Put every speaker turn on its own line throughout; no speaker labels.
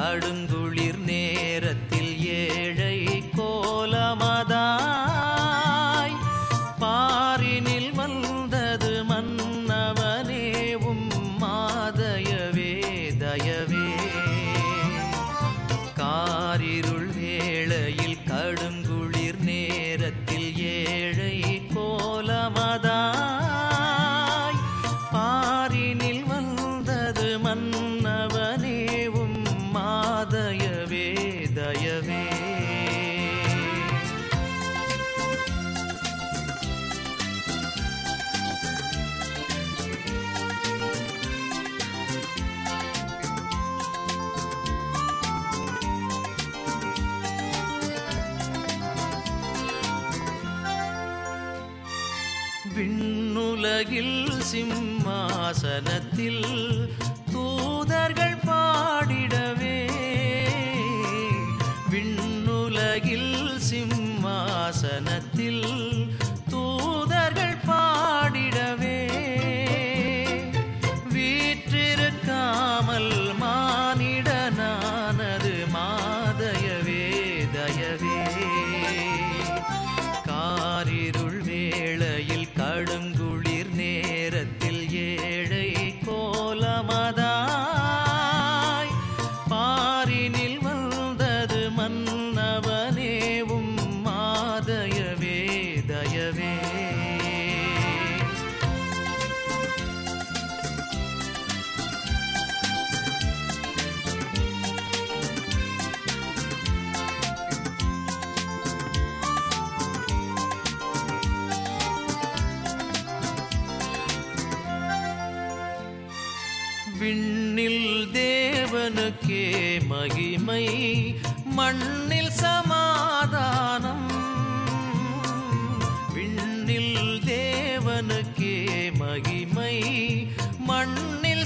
கடுங்குளிர் நேரத்தில் ஏழை கோலமதாய் பாரினில் வந்தது மன்னவனேவும் மாதயவே தயவே காரிருள் வேளையில் கடுங்குளிர் நேரத்தில் ஏழை கோலமதாய் பாரினில் வந்தது மன்னவனேவும் மாதயவே தயவே விண்ணுலகில் சிம்மாசனத்தில் தூதர்கள் பாடிடவே விண்ணுலகில் சிம்மாசனத்தில் தூதர்கள் பாடிடவே வீற்றிருக்காமல் மானிடனானது மாதயவே தயவே காரிருள் வேளையில் கடுங்குளிர் நேரத்தில் ஏழை கோலமதாய் பாரினில் வந்தது மன்னவனேவும் மாதயவே தயவே விண்ணில் தேவனுக்கே மகிமை மண்ணில் சமாதானம் விண்ணில் தேவனுக்கே மகிமை மண்ணில்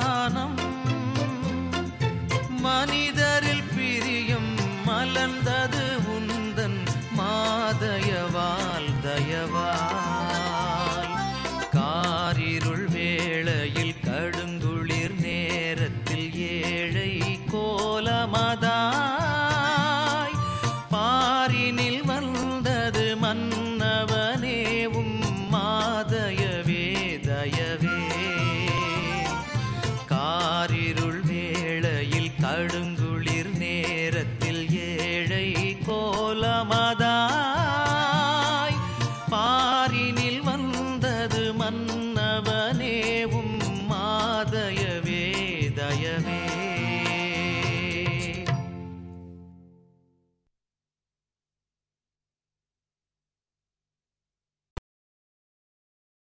சமாதானம் மனிதரில் பிரியம் மலர்ந்தது